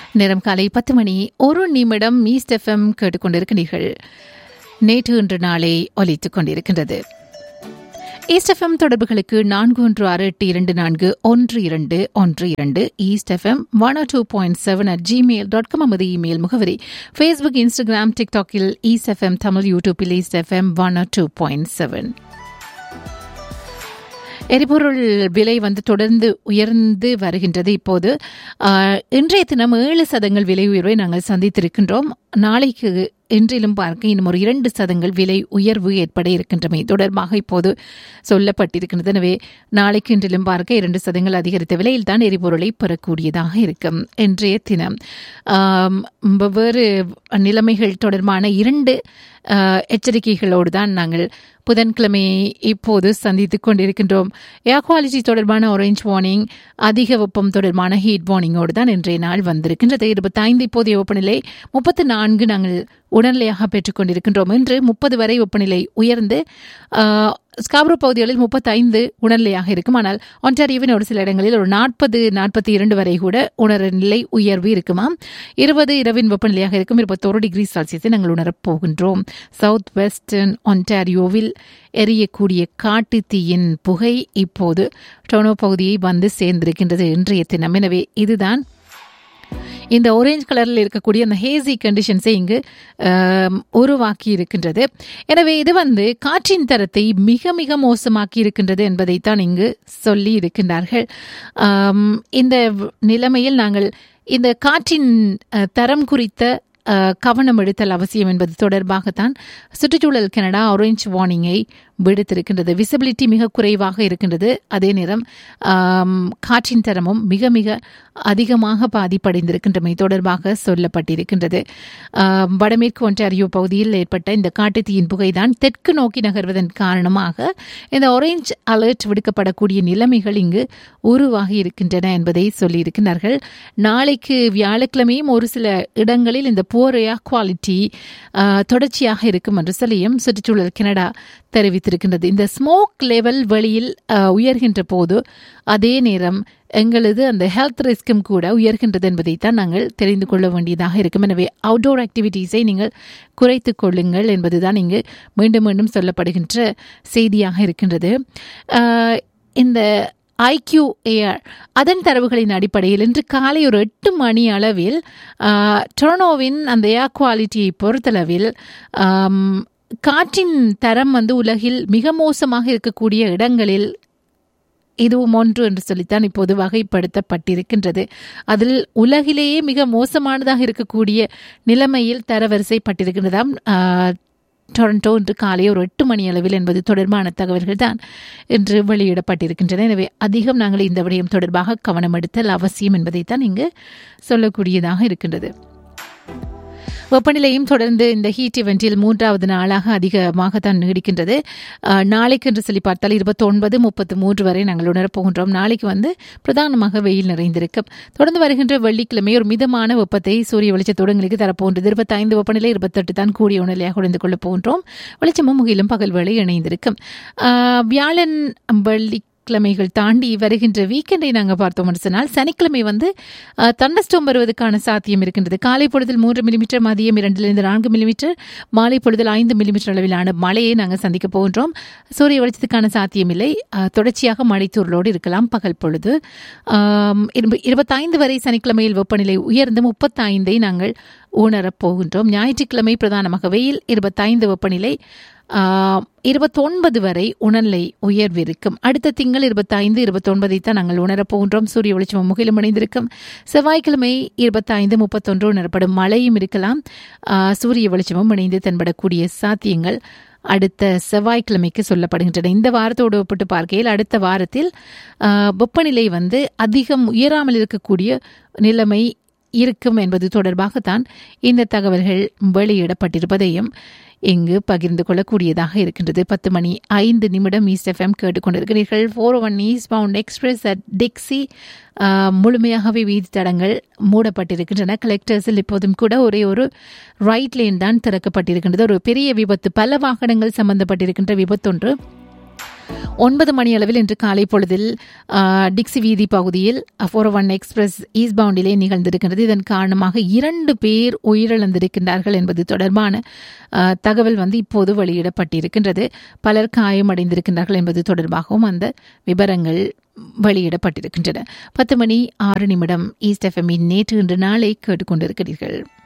நேரம் காலை பத்து மணி ஒரு நிமிடம் ஈஸ்ட் எஃப்எம் கேட்டுக்கொண்டிருக்கிறீர்கள் நேற்று இன்று நாளை ஒலித்துக் கொண்டிருக்கின்றது ஈஸ்ட் எஃப்எம் தொடர்புகளுக்கு நான்கு ஒன்று ஆறு எட்டு இரண்டு நான்கு ஒன்று இரண்டு ஒன்று இரண்டு East FM one two point seven at Gmail dot com நமது இமெயில் முகவரி ஃபேஸ்புக் இன்ஸ்டாகிராம் டிக்டாக்கில் ஈஸ்ட் எஃப்எம் தமிழ் யூடியூப்பில் East FM one two point seven எரிபொருள் விலை வந்து தொடர்ந்து உயர்ந்து வருகின்றது இப்போது ஆஹ், இன்றைய தினம் ஏழு சதங்கள் விலை உயர்வை நாங்கள் சந்தித்திருக்கின்றோம் நாளைக்கு இன்றிலும் பார்க்க இன்னும் ஒரு இரண்டு சதங்கள் விலை உயர்வு ஏற்பட இருக்கின்றமை தொடர்பாக இப்போது சொல்லப்பட்டிருக்கின்றது எனவே நாளைக்கு இன்றிலும் பார்க்க இரண்டு சதங்கள் அதிகரித்த விலையில் தான் எரிபொருளை பெறக்கூடியதாக இருக்கும் இன்றைய தினம் ஆம், வெவ்வேறு நிலைமைகள் தொடர்பான இரண்டு ஆஹ், எச்சரிக்கைகளோடு தான் நாங்கள் புதன்கிழமையை இப்போது சந்தித்துக் கொண்டிருக்கின்றோம் ஏர் குவாலிட்டி தொடர்பான ஆரஞ்ச் வார்னிங் அதிக வெப்பம் தொடர்பான ஹீட் வார்னிங்கோடு தான் இன்றைய நாள் வந்திருக்கின்றது இருபத்தைந்து இப்போதைய வெப்பநிலை முப்பத்து நான்கு நாங்கள் உடனடியாக பெற்றுக் கொண்டிருக்கின்றோம் இன்று முப்பது வரை வெப்பநிலை உயர்ந்து ஆஹ், ஸ்காப்ரோ பகுதிகளில் முப்பத்தைந்து உணர்நிலையாக இருக்கும் ஆனால் ஒன்டாரியோவின் ஒரு சில இடங்களில் ஒரு நாற்பது நாற்பத்தி இரண்டு வரை கூட உணர்நிலை உயர்வு இருக்குமாம் இருபது இரவின் வெப்பநிலையாக இருக்கும் இருபத்தோரு டிகிரி செல்சியஸை நாங்கள் உணரப் போகின்றோம் சவுத் வெஸ்டர்ன் ஒன்டாரியோவில் எரியக்கூடிய காட்டு தீயின் புகை இப்போது டொனோ பகுதியை வந்து சேர்ந்திருக்கின்றது இன்றைய தினம் எனவே இதுதான் இந்த orange கலரில் இருக்கக்கூடிய அந்த ஹேசி கண்டிஷன்ஸை இங்கு ஆம், உருவாக்கி இருக்கின்றது எனவே இது வந்து காற்றின் தரத்தை மிக மிக மோசமாக்கி இருக்கின்றது என்பதைத்தான் இங்கு சொல்லி இருக்கின்றார்கள் ஆம், இந்த நிலைமையில் நாங்கள் இந்த காற்றின் அஹ், தரம் குறித்த அஹ், கவனம் எடுத்தல் அவசியம் என்பது தொடர்பாகத்தான் சுற்றுச்சூழல் கனடா ஆரஞ்ச் வார்னிங்கை விடுத்திருக்கின்றது விசிபிலிட்டி மிக குறைவாக இருக்கின்றது அதே நேரம் ஆம், காற்றின் தரமும் மிக மிக அதிகமாக பாதிப்படைந்திருக்கின்றமை தொடர்பாக சொல்லப்பட்டிருக்கின்றது ஆம், வடமேற்கு ஒன்டாரியோ பகுதியில் ஏற்பட்ட இந்த காட்டுத்தீயின் புகைதான் தெற்கு நோக்கி நகர்வதன் காரணமாக இந்த ஆரஞ்ச் அலர்ட் விடுக்கப்படக்கூடிய நிலைமைகள் இங்கு உருவாகி இருக்கின்றன என்பதை சொல்லியிருக்கிறார்கள் நாளைக்கு வியாழக்கிழமையும் ஒரு சில இடங்களில் இந்த புவர் ஏர் குவாலிட்டி தொடர்ச்சியாக இருக்கும் என்று சொல்லியும் சுற்றுச்சூழல் கனடா தெரிவித்திருக்கின்றது இந்த ஸ்மோக் லெவல் வெளியில் அஹ், உயர்கின்ற போது அதே நேரம் எங்களது அந்த ஹெல்த் ரிஸ்க்கும் கூட உயர்கின்றது என்பதைத்தான் நாங்கள் தெரிந்து கொள்ள வேண்டியதாக இருக்கும் எனவே அவுட்டோர் ஆக்டிவிட்டீஸை நீங்கள் குறைத்துக் கொள்ளுங்கள் என்பதுதான் இங்கு மீண்டும் மீண்டும் சொல்லப்படுகின்ற செய்தியாக இருக்கின்றது அஹ், இந்த ஐக்யூ ஏஆர் அதன் தரவுகளின் அடிப்படையில் இன்று காலை ஒரு எட்டு மணி அளவில் ஆஹ், டொரனோவின் அந்த ஏர் குவாலிட்டியை பொறுத்தளவில் ஆம், காற்றின் தரம் வந்து உலகில் மிக மோசமாக இருக்கக்கூடிய இடங்களில் இதுவும் ஒன்று என்று சொல்லித்தான் இப்போது வகைப்படுத்தப்பட்டிருக்கின்றது அதில் உலகிலேயே மிக மோசமானதாக இருக்கக்கூடிய நிலைமையில் தரவரிசைப்பட்டிருக்கின்றதாம் ஆஹ், டொரண்டோ இன்று காலை ஒரு எட்டு மணி அளவில் என்பது தொடர்பான தகவல்கள் தான் இன்று வெளியிடப்பட்டிருக்கின்றன எனவே அதிகம் நாங்கள் இந்த விடயம் தொடர்பாக கவனம் எடுத்தல் அவசியம் என்பதைத்தான் இங்கு சொல்லக்கூடியதாக இருக்கின்றது வெப்பநிலையும் தொடர்ந்து இந்த ஹீட் இவெண்டில் மூன்றாவது நாளாக அதிகமாகத்தான் நீடிக்கின்றது அஹ், நாளைக்கு என்று சொல்லி பார்த்தால் இருபத்தொன்பது முப்பத்து மூன்று வரை நாங்கள் உணரப் போகின்றோம் நாளைக்கு வந்து பிரதானமாக வெயில் நிறைந்திருக்கும் தொடர்ந்து வருகின்ற வெள்ளிக்கிழமை ஒரு மிதமான வெப்பத்தை சூரிய வெளிச்சத்தோடு எங்களுக்கு தரப்போன்றது இருபத்தைந்து வெப்பநிலை இருபத்தெட்டு தான் கூடிய உணர்நிலையாக உடைந்து கொள்ளப் போகின்றோம் வெளிச்சமும் முகிலும் பகல் வேளை இணைந்திருக்கும் அஹ், வியாழன் வெள்ளி கிழமைகள் தாண்டி வருகின்ற வீக்கெண்டை நாங்கள் பார்த்தோம் என்று சொன்னால் சனிக்கிழமை வந்து தண்டஸ்டோம் வருவதற்கான சாத்தியம் இருக்கின்றது காலை பொழுதில் மூன்று மில்லிமீட்டர் மதியம் இரண்டிலிருந்து நான்கு மில்லிமீட்டர் மாலை பொழுதில் ஐந்து மில்லிமீட்டர் அளவிலான மழையை நாங்கள் சந்திக்க போகின்றோம் சூரிய வெளிச்சத்துக்கான சாத்தியம் இல்லை அஹ், தொடர்ச்சியாக மழைத்தூரலோடு இருக்கலாம் பகல் பொழுது ஆம், இருப- இருபத்தைந்து வரை சனிக்கிழமையில் வெப்பநிலை உயர்ந்து முப்பத்தைந்தை நாங்கள் உணரப் போகின்றோம் ஞாயிற்றுக்கிழமை பிரதானமாக வெயில் இருபத்தைந்து வெப்பநிலை ஆஹ், இருபத்தொன்பது வரை உணர்நிலை உயர்விருக்கும் அடுத்த திங்கள் இருபத்தைந்து இருபத்தொன்பதை தான் நாங்கள் உணரப் போகின்றோம் சூரிய வெளிச்சம் முகிலும் இணைந்திருக்கும் செவ்வாய்க்கிழமை இருபத்தைந்து முப்பத்தொன்று உணரப்படும் மழையும் இருக்கலாம் ஆஹ், சூரிய வெளிச்சமும் இணைந்து தென்படக்கூடிய சாத்தியங்கள் அடுத்த செவ்வாய்க்கிழமைக்கு சொல்லப்படுகின்றன இந்த வாரத்தோடு ஒப்பிட்டு பார்க்கையில் அடுத்த வாரத்தில் ஆஹ், வெப்பநிலை வந்து அதிகம் உயராமல் இருக்கக்கூடிய நிலைமை இருக்கும் என்பது தொடர்பாகத்தான் இந்த தகவல்கள் வெளியிடப்பட்டிருப்பதையும் இங்கு பகிர்ந்து கொள்ளக்கூடியதாக இருக்கின்றது பத்து மணி ஐந்து நிமிடம் ஈஸ்ட் எஃப்எம் கேட்டுக்கொண்டிருக்கிறீர்கள் four one eastbound express at Dixie ah, முழுமையாகவே வீதி தடங்கள் மூடப்பட்டிருக்கின்றன கலெக்டர்ஸில் இப்போதும் கூட ஒரே ஒரு ரைட் லேன் தான் திறக்கப்பட்டிருக்கின்றது ஒரு பெரிய விபத்து பல வாகனங்கள் சம்பந்தப்பட்டிருக்கின்ற விபத்தொன்று ஒன்பது மணி அளவில் இன்று காலை பொழுதில் ஆ, டிக்சி வீதி பகுதியில் ஃபோர் ஒன் எக்ஸ்பிரஸ் ஈஸ்ட் பவுண்டிலே நிகழ்ந்திருக்கின்றது இதன் காரணமாக இரண்டு பேர் உயிரிழந்திருக்கின்றார்கள் என்பது தொடர்பான ஆ, தகவல் வந்து இப்போது வெளியிடப்பட்டிருக்கின்றது பலர் காயமடைந்திருக்கின்றார்கள் என்பது தொடர்பாகவும் அந்த விவரங்கள் வெளியிடப்பட்டிருக்கின்றன பத்து மணி ஆறு நிமிடம் ஈஸ்ட் எஃப்எம்மின் நேற்று இன்று நாளை கேட்டுக்கொண்டிருக்கிறீர்கள்